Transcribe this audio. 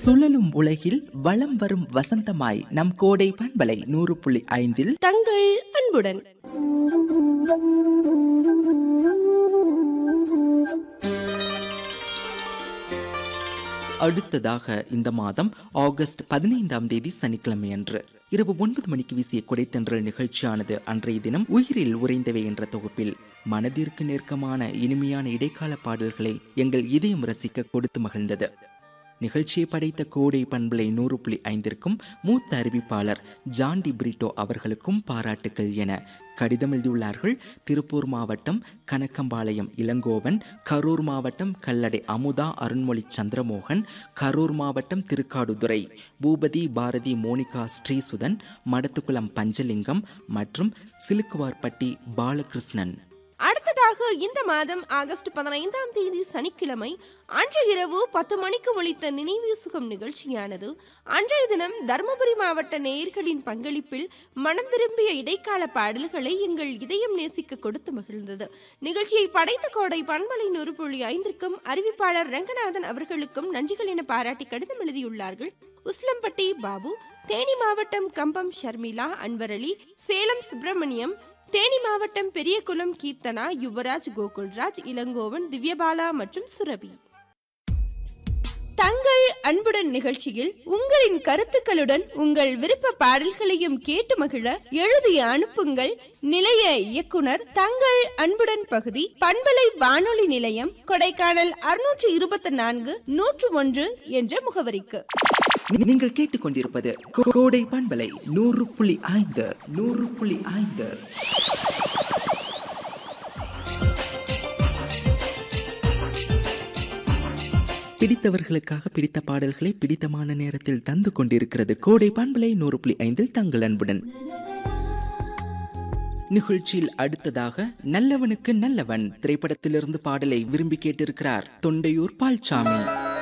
சுழலும் உலகில் வலம் வரும் வசந்தமாய் நம் கோடை பண்பலை நூறு புள்ளி ஐந்தில் தங்கள் அன்புடன் அடுத்ததாக இந்த மாதம் ஆகஸ்ட் பதினைந்தாம் தேதி சனிக்கிழமை அன்று இரவு ஒன்பது மணிக்கு வீசிய கொடைத்தன்றல் நிகழ்ச்சியானது அன்றைய தினம் உயிரில் உறைந்தவை என்ற தொகுப்பில் மனதிற்கு நெருக்கமான இனிமையான இடைக்கால பாடல்களை எங்கள் இதயம் ரசிக்க கொடுத்து மகிழ்ந்தது நிகழ்ச்சியை படைத்த கோடை பண்பலை நூறு புள்ளி ஐந்திற்கும் மூத்த அறிவிப்பாளர் ஜான்டி பிரிட்டோ அவர்களுக்கும் பாராட்டுக்கள் என கடிதம் எழுதியுள்ளார்கள் திருப்பூர் மாவட்டம் கனக்கம்பாளையம் இளங்கோவன் கரூர் மாவட்டம் கல்லடை அமுதா அருண்மொழி சந்திரமோகன் கரூர் மாவட்டம் திருக்காடுதுறை பூபதி பாரதி மோனிகா ஸ்ரீசுதன் மடத்துக்குளம் பஞ்சலிங்கம் மற்றும் சிலுக்குவார்பட்டி பாலகிருஷ்ணன் அடுத்ததாக இந்த மாதம் ஆகஸ்ட் பதினைந்தாம் தேதி சனிக்கிழமை அன்று இரவு பத்து மணிக்கு ஒழித்த நினைவு சுகம் நிகழ்ச்சியானது அன்றைய தினம் தருமபுரி மாவட்ட நேயர்களின் பங்களிப்பில் மனம் விரும்பிய இடைக்கால பாடல்களை எங்கள் இதயம் நேசிக்க கொடுத்து மகிழ்ந்தது நிகழ்ச்சியை படைத்த கோடை பண்பலை நூறு புள்ளி ஐந்திற்கும் அறிவிப்பாளர் ரங்கநாதன் அவர்களுக்கும் நன்றிகள் என பாராட்டி கடிதம் எழுதியுள்ளார்கள் உஸ்லம்பட்டி பாபு தேனி மாவட்டம் கம்பம் ஷர்மிளா அன்வரளி சேலம் சுப்பிரமணியம் தேனி மாவட்டம் பெரியகுளம் கீர்த்தனா யுவராஜ் கோகுல்ராஜ் இளங்கோவன் திவ்யபாலா மற்றும் சுரபி தங்கள் அன்புடன் நிகழ்ச்சியில் உங்களின் கருத்துக்களுடன் உங்கள் விருப்ப பாடல்களையும் கேட்டு மகிழ எழுதி அனுப்புங்கள் நிலைய இயக்குனர் தங்கள் அன்புடன் பகுதி பண்பலை வானொலி நிலையம் கொடைக்கானல் அறுநூற்று இருபத்தி நான்கு நூற்று ஒன்று என்ற முகவரிக்கு நீங்கள் கேட்டுக்கொண்டிருப்பது கோ- கோடை பண்பலை நூறு புள்ளி ஐந்து நூறு புள்ளி ஐந்து பிடித்தவர்களுக்காக பிடித்த பாடல்களை பிடித்தமான நேரத்தில் தந்து கொண்டிருக்கிறது கோடை பண்பலை நூறு புள்ளி ஐந்தில் தங்கள் அன்புடன் நிகழ்ச்சியில் அடுத்ததாக நல்லவனுக்கு நல்லவன் திரைப்படத்திலிருந்து பாடலை விரும்பி கேட்டிருக்கிறார் தொண்டையூர் பால்சாமி